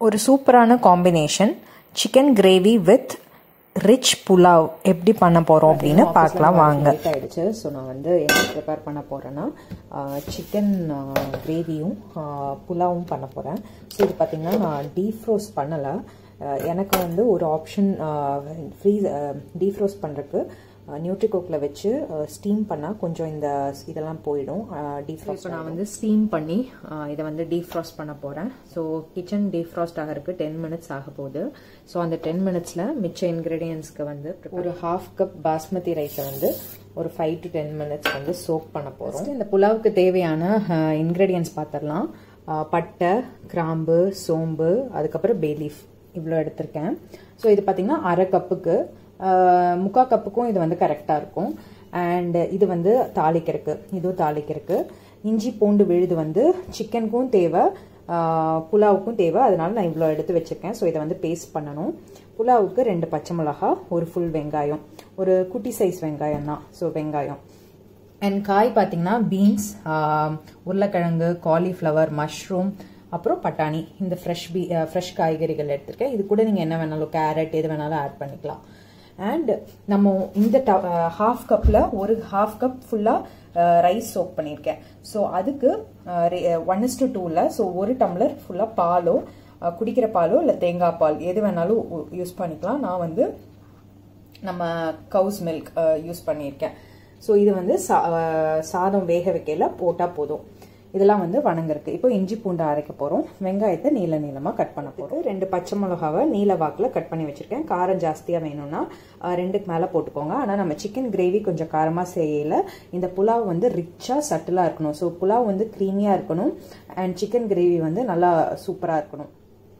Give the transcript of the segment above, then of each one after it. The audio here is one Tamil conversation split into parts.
ஒரு சூப்பரான combination chicken gravy with rich pulao எப்படி பண்ண போகிறோம் அப்படின்னு பார்க்கலாம் வாங்க லேட் ஆயிடுச்சு ஸோ நான் வந்து என்ன ப்ரிப்பேர் பண்ண போகிறேன்னா சிக்கன் கிரேவியும் புலாவும் பண்ண போகிறேன் ஸோ இது பார்த்தீங்கன்னா நான் டீஃப்ரோஸ் பண்ணலை எனக்கு வந்து ஒரு ஆப்ஷன் ஃப்ரீஸ் டீஃப்ரோஸ் பண்ணுறதுக்கு நியூட்ரிகோக்கில் வச்சு ஸ்டீம் பண்ணால் கொஞ்சம் இந்த இதெல்லாம் போயிடும் டீஃப்ரோஸ் இப்போ நான் வந்து ஸ்டீம் பண்ணி இதை வந்து டீஃப்ராஸ்ட் பண்ண போகிறேன் ஸோ கிச்சன் டீஃப்ராஸ்ட் ஆகிறதுக்கு டென் மினிட்ஸ் ஆக போகுது ஸோ அந்த டென் மினிட்ஸில் மிச்ச இன்க்ரீடியன்ஸ்க்கு வந்து ஒரு ஹாஃப் கப் பாஸ்மதி ரைஸை வந்து ஒரு ஃபைவ் டு டென் மினிட்ஸ் வந்து சோக் பண்ண போகிறோம் இந்த புலாவுக்கு தேவையான இன்க்ரீடியன்ஸ் பார்த்துடலாம் பட்டை கிராம்பு சோம்பு அதுக்கப்புறம் பேலீஃப் இவ்வளோ எடுத்திருக்கேன் ஸோ இது பார்த்தீங்கன்னா அரை கப்புக்கு முக்கால் கப்புக்கும் இது வந்து கரெக்டாக இருக்கும் அண்ட் இது வந்து தாளிக்கிறதுக்கு இதுவும் தாளிக்கிறதுக்கு இஞ்சி பூண்டு விழுது வந்து சிக்கனுக்கும் தேவை புலாவுக்கும் தேவை அதனால நான் இவ்வளோ எடுத்து வச்சுருக்கேன் ஸோ இதை வந்து பேஸ்ட் பண்ணணும் புலாவுக்கு ரெண்டு பச்சை மிளகா ஒரு ஃபுல் வெங்காயம் ஒரு குட்டி சைஸ் வெங்காயம் தான் ஸோ வெங்காயம் அண்ட் காய் பார்த்தீங்கன்னா பீன்ஸ் உருளைக்கிழங்கு காலிஃப்ளவர் மஷ்ரூம் அப்புறம் பட்டாணி இந்த ஃப்ரெஷ் பீ ஃப்ரெஷ் காய்கறிகள் எடுத்திருக்கேன் இது கூட நீங்கள் என்ன வேணாலும் கேரட் எது வேணாலும் ஆட் பண்ணிக்கலாம் அண்ட் நம்ம இந்த ஹாஃப் கப்பில் ஒரு ஹாஃப் கப் ஃபுல்லாக ரைஸ் சோக் பண்ணியிருக்கேன் ஸோ அதுக்கு ஒன் இஸ் டு டூவில் ஸோ ஒரு டம்ளர் ஃபுல்லாக பாலோ குடிக்கிற பாலோ இல்லை தேங்காய் பால் எது வேணாலும் யூஸ் பண்ணிக்கலாம் நான் வந்து நம்ம கவுஸ் மில்க் யூஸ் பண்ணியிருக்கேன் ஸோ இது வந்து சாதம் வேக வைக்கல போட்டால் போதும் இதெல்லாம் வந்து வணங்கிருக்கு இப்போ இஞ்சி பூண்டு அரைக்க போகிறோம் வெங்காயத்தை நீள நீளமாக கட் பண்ண போகிறோம் ரெண்டு பச்சை மிளகாவை நீல வாக்கில் கட் பண்ணி வச்சுருக்கேன் காரம் ஜாஸ்தியாக வேணும்னா ரெண்டுக்கு மேலே போட்டுக்கோங்க ஆனால் நம்ம சிக்கன் கிரேவி கொஞ்சம் காரமாக செய்யல இந்த புலாவ் வந்து ரிச்சாக சட்டிலாக இருக்கணும் ஸோ புலாவ் வந்து க்ரீமியாக இருக்கணும் அண்ட் சிக்கன் கிரேவி வந்து நல்லா சூப்பராக இருக்கணும்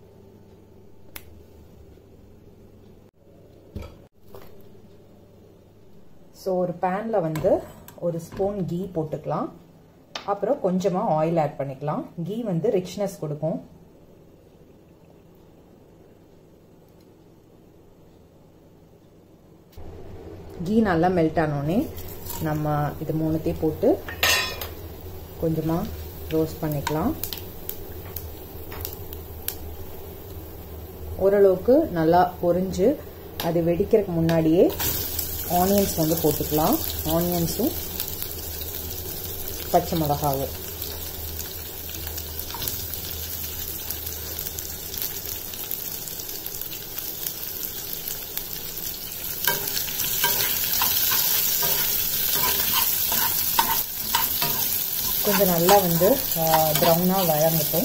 ஸோ ஒரு பேனில் வந்து ஒரு ஸ்பூன் கீ போட்டுக்கலாம் அப்புறம் கொஞ்சமாக ஆயில் ஆட் பண்ணிக்கலாம் கீ வந்து ரிச்னஸ் கொடுக்கும் கீ நல்லா மெல்ட் ஆனோடனே நம்ம இது மூணுத்தையும் போட்டு கொஞ்சமாக ரோஸ்ட் பண்ணிக்கலாம் ஓரளவுக்கு நல்லா பொரிஞ்சு அது வெடிக்கிறதுக்கு முன்னாடியே ஆனியன்ஸ் வந்து போட்டுக்கலாம் ஆனியன்ஸும் பச்சை மிளகாவும் கொஞ்சம் நல்லா வந்து ப்ரௌனாக வழங்கட்டும்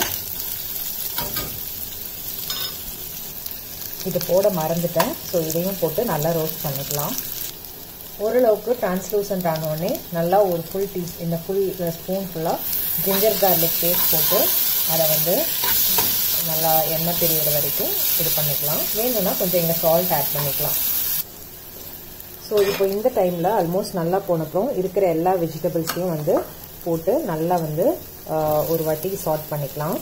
இது போட மறந்துட்டேன் ஸோ இதையும் போட்டு நல்லா ரோஸ்ட் பண்ணிக்கலாம் ஓரளவுக்கு டிரான்ஸ்லூசன்ட் ஆனோடனே நல்லா ஒரு ஃபுல் டீ இந்த ஃபுல் ஸ்பூன் ஃபுல்லாக ஜிஞ்சர் கார்லிக் பேஸ்ட் போட்டு அதை வந்து நல்லா எண்ணெய் பிரியிற வரைக்கும் இது பண்ணிக்கலாம் வேணும்னா கொஞ்சம் இங்கே சால்ட் ஆட் பண்ணிக்கலாம் ஸோ இப்போ இந்த டைமில் ஆல்மோஸ்ட் நல்லா போனப்புறம் இருக்கிற எல்லா வெஜிடபிள்ஸையும் வந்து போட்டு நல்லா வந்து ஒரு வாட்டி சால்ட் பண்ணிக்கலாம்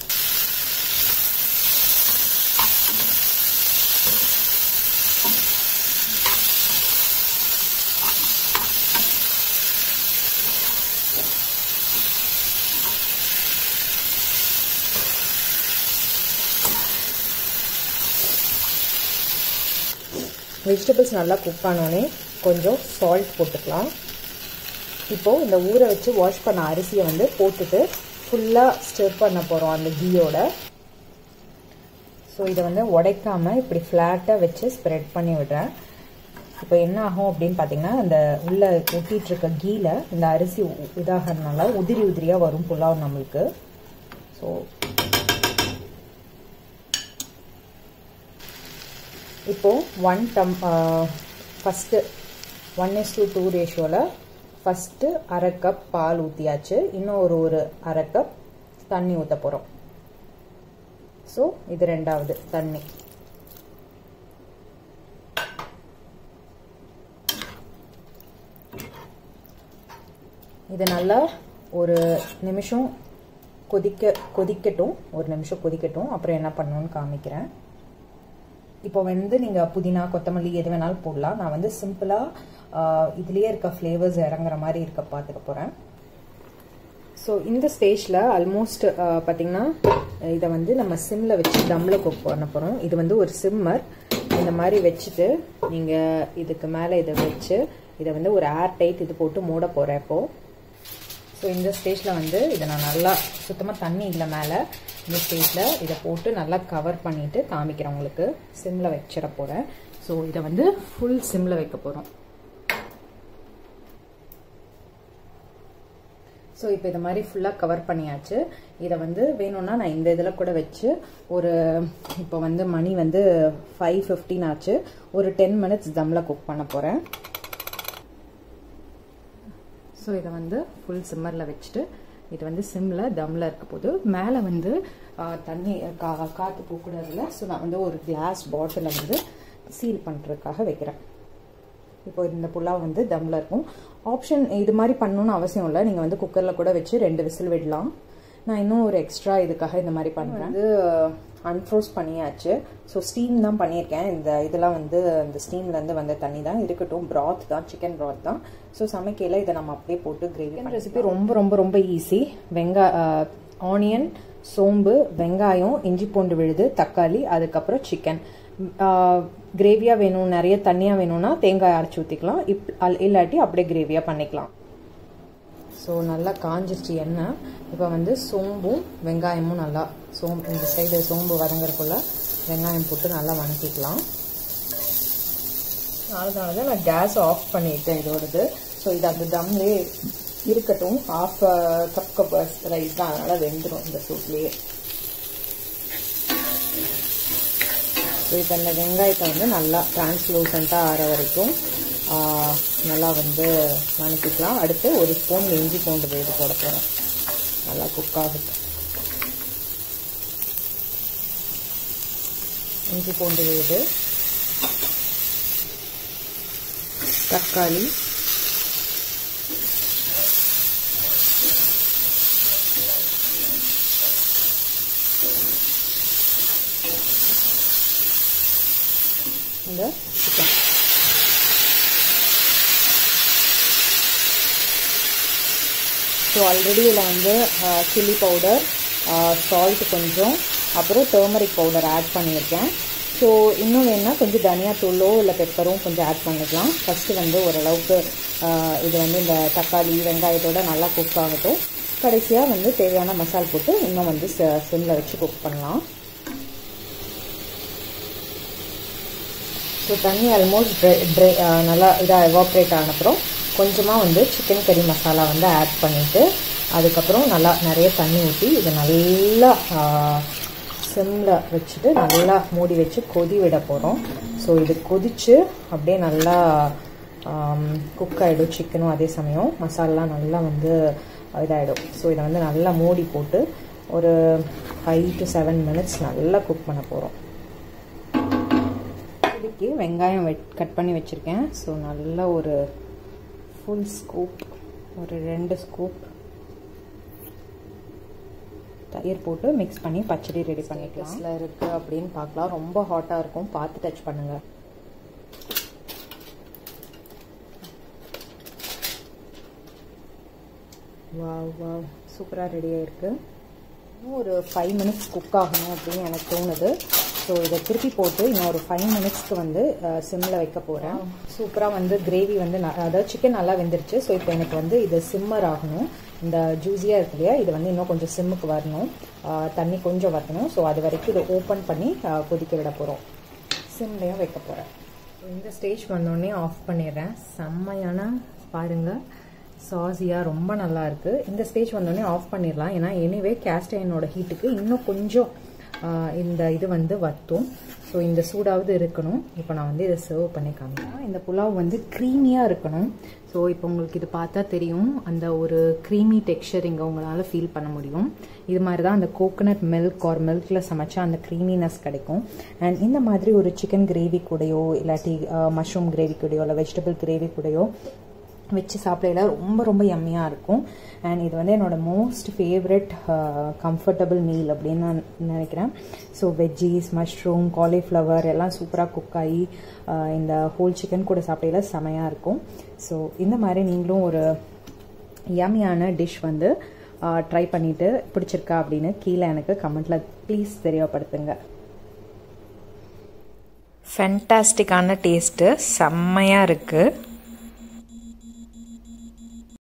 வெஜிடபிள்ஸ் நல்லா குக் ஆனோடனே கொஞ்சம் சால்ட் போட்டுக்கலாம் இப்போது இந்த ஊற வச்சு வாஷ் பண்ண அரிசியை வந்து போட்டுட்டு ஃபுல்லாக ஸ்டிர் பண்ண போகிறோம் அந்த கீயோட ஸோ இதை வந்து உடைக்காமல் இப்படி ஃப்ளாட்டாக வச்சு ஸ்ப்ரெட் பண்ணி விடுறேன் இப்போ என்ன ஆகும் அப்படின்னு பார்த்தீங்கன்னா அந்த உள்ள ஒட்டிகிட்டு இருக்க கீல இந்த அரிசி இதாகிறதுனால உதிரி உதிரியாக வரும் புலாவ் நம்மளுக்கு ஸோ இப்போது ஒன் டம் first one is to two ரேஷியோவில் ஃபஸ்ட்டு அரை கப் பால் ஊற்றியாச்சு இன்னும் ஒரு ஒரு அரை கப் தண்ணி ஊற்ற போகிறோம் ஸோ இது ரெண்டாவது தண்ணி இது நல்லா ஒரு நிமிஷம் கொதிக்க கொதிக்கட்டும் ஒரு நிமிஷம் கொதிக்கட்டும் அப்புறம் என்ன பண்ணணும்னு காமிக்கிறேன் இப்போ வந்து நீங்கள் புதினா கொத்தமல்லி எது வேணாலும் போடலாம் நான் வந்து சிம்பிளாக இதுலேயே இருக்க ஃப்ளேவர்ஸ் இறங்குற மாதிரி இருக்க பார்த்துக்க போகிறேன் ஸோ இந்த ஸ்டேஜில் ஆல்மோஸ்ட் பார்த்தீங்கன்னா இதை வந்து நம்ம சிம்மில் வச்சு தம்மில் குக் பண்ண போகிறோம் இது வந்து ஒரு சிம்மர் இந்த மாதிரி வச்சுட்டு நீங்கள் இதுக்கு மேலே இதை வச்சு இதை வந்து ஒரு ஏர் டைட் இது போட்டு மூட போகிறேன் இப்போது ஸோ இந்த ஸ்டேஜில் வந்து இதை நான் நல்லா சுத்தமாக தண்ணி இல்லை மேலே இந்த ஸ்டேஜில் இதை போட்டு நல்லா கவர் பண்ணிவிட்டு காமிக்கிறேன் உங்களுக்கு சிம்மில் வச்சிட போகிறேன் ஸோ இதை வந்து ஃபுல் சிம்மில் வைக்க போகிறோம் ஸோ இப்போ இதை மாதிரி ஃபுல்லாக கவர் பண்ணியாச்சு இதை வந்து வேணும்னா நான் இந்த இதில் கூட வச்சு ஒரு இப்போ வந்து மணி வந்து ஃபைவ் ஃபிஃப்டின் ஆச்சு ஒரு டென் மினிட்ஸ் தம்மில் குக் பண்ண போகிறேன் ஸோ இதை வந்து ஃபுல் சிம்மரில் வச்சுட்டு இது வந்து சிம்மில் தம்மில் இருக்க போது மேலே வந்து தண்ணி கா காற்று போகக்கூடாதுல ஸோ நான் வந்து ஒரு கிளாஸ் பாட்டிலை வந்து சீல் பண்ணுறதுக்காக வைக்கிறேன் இப்போ இந்த புலாவ் வந்து தம்மில் இருக்கும் ஆப்ஷன் இது மாதிரி பண்ணணும்னு அவசியம் இல்லை நீங்கள் வந்து குக்கரில் கூட வச்சு ரெண்டு விசில் விடலாம் நான் இன்னும் ஒரு எக்ஸ்ட்ரா இதுக்காக இந்த மாதிரி பண்ணுறேன் வந்து அன்ஃப்ரோஸ் பண்ணியாச்சு ஸோ ஸ்டீம் தான் பண்ணியிருக்கேன் இந்த இதெல்லாம் வந்து இந்த ஸ்டீம்லேருந்து வந்த தண்ணி தான் இருக்கட்டும் ப்ராத் தான் சிக்கன் ப்ராத் தான் ஸோ சமைக்கையில் இதை நம்ம அப்படியே போட்டு கிரேவி ரெசிபி ரொம்ப ரொம்ப ரொம்ப ஈஸி வெங்காய ஆனியன் சோம்பு வெங்காயம் இஞ்சி பூண்டு விழுது தக்காளி அதுக்கப்புறம் சிக்கன் கிரேவியாக வேணும் நிறைய தண்ணியாக வேணும்னா தேங்காய் அரைச்சி ஊற்றிக்கலாம் இப் இல்லாட்டி அப்படியே கிரேவியாக பண்ணிக்கலாம் ஸோ நல்லா காஞ்சிருச்சு எண்ணெய் இப்போ வந்து சோம்பும் வெங்காயமும் நல்லா சோம்பு இந்த சைடு சோம்பு வதங்குறக்குள்ள வெங்காயம் போட்டு நல்லா வதக்கிக்கலாம் அதனால தான் நான் கேஸ் ஆஃப் பண்ணிட்டேன் இதோடது ஸோ இது அந்த தம்லேயே இருக்கட்டும் ஆஃப் கப் கப் ரைஸ் தான் அதனால் வெந்துடும் இந்த சூட்லேயே ஸோ இப்போ இந்த வெங்காயத்தை வந்து நல்லா டிரான்ஸ்லூசண்ட்டாக ஆற வரைக்கும் நல்லா வந்து வணக்கிக்கலாம் அடுத்து ஒரு ஸ்பூன் இஞ்சி பூண்டு வேடு போட போகிறேன் நல்லா குக் ஆகட்டும் இஞ்சி பூண்டு வேடு தக்காளி இந்த சிக்கன் ஸோ ஆல்ரெடி இதில் வந்து சில்லி பவுடர் சால்ட் கொஞ்சம் அப்புறம் டர்மரிக் பவுடர் ஆட் பண்ணியிருக்கேன் ஸோ இன்னும் வேணுன்னா கொஞ்சம் தனியாத்தூளோ இல்லை பெப்பரும் கொஞ்சம் ஆட் பண்ணிக்கலாம் ஃபஸ்ட்டு வந்து ஓரளவுக்கு இது வந்து இந்த தக்காளி வெங்காயத்தோட நல்லா குக் ஆகட்டும் கடைசியாக வந்து தேவையான மசால் போட்டு இன்னும் வந்து சிம்மில் வச்சு குக் பண்ணலாம் ஸோ தண்ணி ஆல்மோஸ்ட் ட்ரை ட்ரை நல்லா இதாக எவாப்ரேட் ஆனப்புறம் கொஞ்சமாக வந்து சிக்கன் கறி மசாலா வந்து ஆட் பண்ணிவிட்டு அதுக்கப்புறம் நல்லா நிறைய தண்ணி ஊற்றி இதை நல்லா சிம்மில் வச்சுட்டு நல்லா மூடி வச்சு கொதி விட போகிறோம் ஸோ இது கொதித்து அப்படியே நல்லா குக் ஆகிடும் சிக்கனும் அதே சமயம் மசாலாலாம் நல்லா வந்து இதாகிடும் ஸோ இதை வந்து நல்லா மூடி போட்டு ஒரு ஃபைவ் டு செவன் மினிட்ஸ் நல்லா குக் பண்ண போகிறோம் இதுக்கு வெங்காயம் வெட் கட் பண்ணி வச்சுருக்கேன் ஸோ நல்ல ஒரு ஃபுல் ஸ்கூப் ஒரு ரெண்டு ஸ்கூப் தயிர் போட்டு மிக்ஸ் பண்ணி பச்சடி ரெடி பண்ணிக்கலாம் இருக்குது அப்படின்னு பார்க்கலாம் ரொம்ப ஹாட்டாக இருக்கும் பார்த்து டச் பண்ணுங்கள் வா வா சூப்பராக ரெடி ஆயிருக்கு இன்னும் ஒரு ஃபைவ் மினிட்ஸ் குக் ஆகணும் அப்படின்னு எனக்கு தோணுது ஸோ இதை திருப்பி போட்டு இன்னும் ஒரு ஃபைவ் மினிட்ஸ்க்கு வந்து சிம்மில் வைக்க போகிறேன் சூப்பராக வந்து கிரேவி வந்து அதாவது சிக்கன் நல்லா வெந்துருச்சு ஸோ இப்போ எனக்கு வந்து இது சிம்மர் ஆகணும் இந்த ஜூஸியாக இருக்கு இல்லையா இது வந்து இன்னும் கொஞ்சம் சிம்முக்கு வரணும் தண்ணி கொஞ்சம் வரணும் ஸோ அது வரைக்கும் இதை ஓப்பன் பண்ணி கொதிக்க விட போகிறோம் சிம்லையும் வைக்க போகிறேன் இந்த ஸ்டேஜ் வந்தோடனே ஆஃப் பண்ணிடுறேன் செம்மையான பாருங்கள் சாஸியாக ரொம்ப நல்லா இருக்குது இந்த ஸ்டேஜ் வந்தோடனே ஆஃப் பண்ணிடலாம் ஏன்னா எனிவே கேஸ்ட் அயனோட ஹீட்டுக்கு இன்னும் கொஞ்சம் இந்த இது வந்து வத்தும் ஸோ இந்த சூடாவது இருக்கணும் இப்போ நான் வந்து இதை சர்வ் பண்ணி காமிக்கிறேன் இந்த புலாவ் வந்து க்ரீமியாக இருக்கணும் ஸோ இப்போ உங்களுக்கு இது பார்த்தா தெரியும் அந்த ஒரு க்ரீமி டெக்ஸ்சர் இங்கே உங்களால் ஃபீல் பண்ண முடியும் இது மாதிரி தான் அந்த கோகனட் மில்க் ஆர் மில்கில் சமைச்சா அந்த க்ரீமினஸ் கிடைக்கும் அண்ட் இந்த மாதிரி ஒரு சிக்கன் கிரேவி கூடயோ இல்லாட்டி மஷ்ரூம் கிரேவி கூடயோ இல்லை வெஜிடபிள் கிரேவி கூடயோ வச்சு சாப்பிடையில ரொம்ப ரொம்ப யம்மியாக இருக்கும் அண்ட் இது வந்து என்னோட மோஸ்ட் ஃபேவரட் கம்ஃபர்டபுள் மீல் அப்படின்னு நான் நினைக்கிறேன் ஸோ வெஜ்ஜீஸ் மஷ்ரூம் காலிஃப்ளவர் எல்லாம் சூப்பராக குக் ஆகி இந்த ஹோல் சிக்கன் கூட சாப்பிடையில செமையாக இருக்கும் ஸோ இந்த மாதிரி நீங்களும் ஒரு யம்மியான டிஷ் வந்து ட்ரை பண்ணிவிட்டு பிடிச்சிருக்கா அப்படின்னு கீழே எனக்கு கமெண்ட்டில் ப்ளீஸ் தெரியப்படுத்துங்க ஃபென்டாஸ்டிக்கான டேஸ்ட்டு செம்மையாக இருக்குது